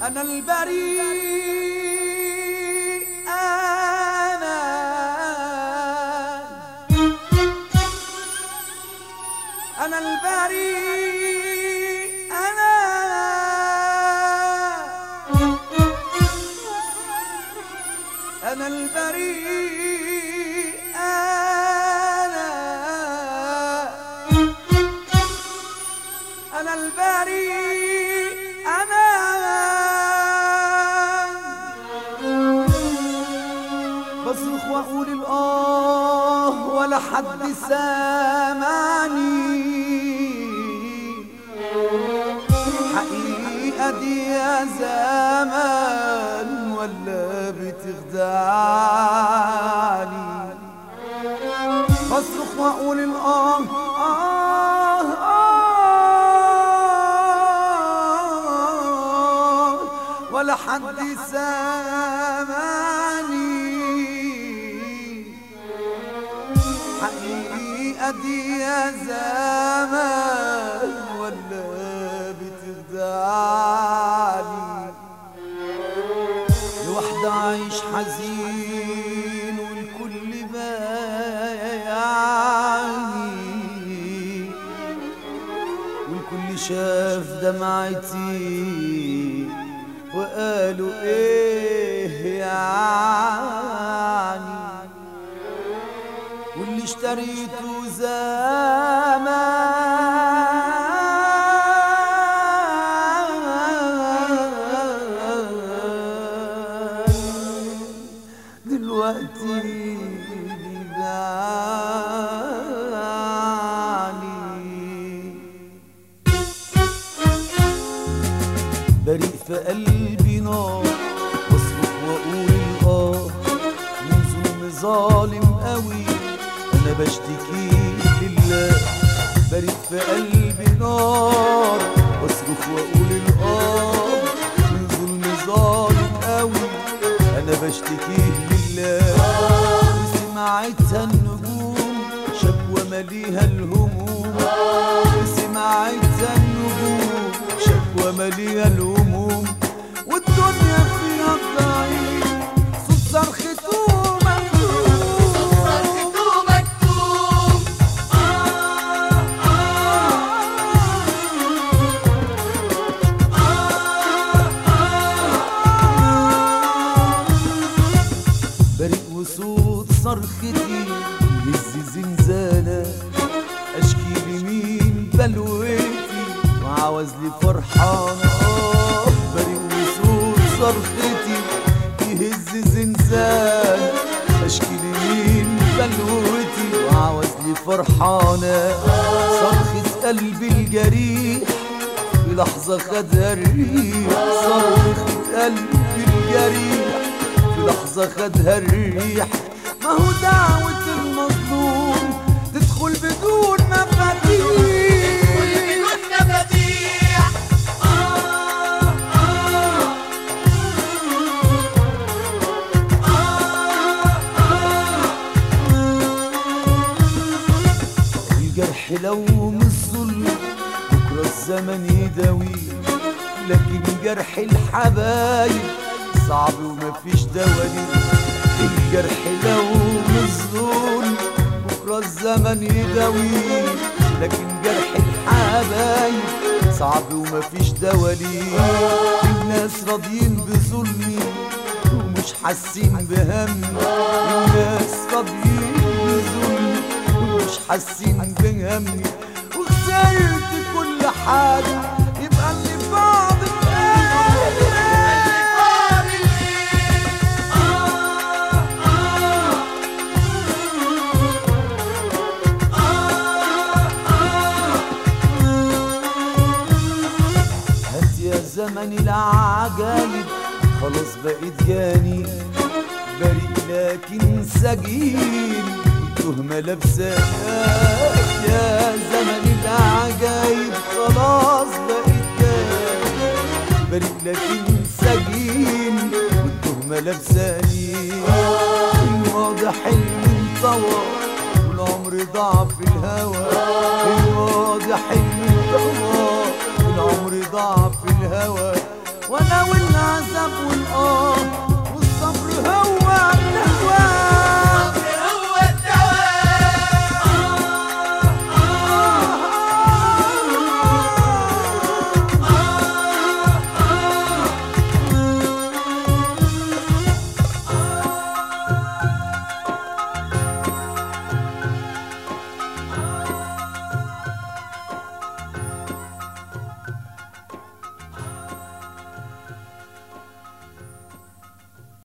أنا البريء أنا أنا البريء أنا أنا البريء أنا أنا البريء أنا بصرخ وأقول الآه ولا حد سامعني حقيقة دي يا زمان ولا بتخدعني بصرخ واقول الاه آه آه ولا حد سامعني حقيقة دي يا زمان ولا بتخدعني لوحدة عايش حزين والكل بايعني والكل شاف دمعتي وقالوا ايه يعني واللي اشتريته زمان دلوقتي بيبيعني بريء في قلبي نار بصرخ واقول اه من ظلم ظالم قوي انا بشتكي لله بريء في قلبي نار بصرخ واقول الاه من ظلم ظالم قوي انا بشتكي لله وسمعتها النجوم شكوى مليها الهموم وسمعتها النجوم شكوى مليها الهموم والدنيا فيها الضعيف صوت صرخته مكتوب صرخته مكتوب بريء وصوت صرختي يهز زنزانة أشكي لمين بلوتي وعاوز لي فرحانة آه، بريء وصوت صرختي يهز زنزانة أشكي لمين بلوتي وعاوز لي فرحانة صرخة قلبي الجريح في لحظة خدها الريح صرخة قلبي الجريح في لحظة خدها الريح ما هو دعوة المظلوم تدخل بدون مفاتيح بدون مفاتيح الجرح لو مش ظلم بكرة الزمن يداوي لكن جرح الحبايب صعب ومفيش دوالي الجرح لو مش ظلم بكرة الزمن يداوي لكن جرح الحبايب صعب ومفيش دوالي الناس راضيين بظلمي ومش حاسين بهمي الناس راضيين بظلمي ومش حاسين بهمي وخسرت كل حاجة يبقى اللي فاضل ايه هات يا زمن العجايب خلاص بقيت جاني بريء لكن سجين تهمة لابساك يا زمن العجايب خلاص بقيت جاني بريء لكن سجين والتهمة لابساني الماضي حلم انطوى والعمر ضاع في الهوى الماضي حلم انطوى والعمر ضاع في الهوى وانا والهوى غاب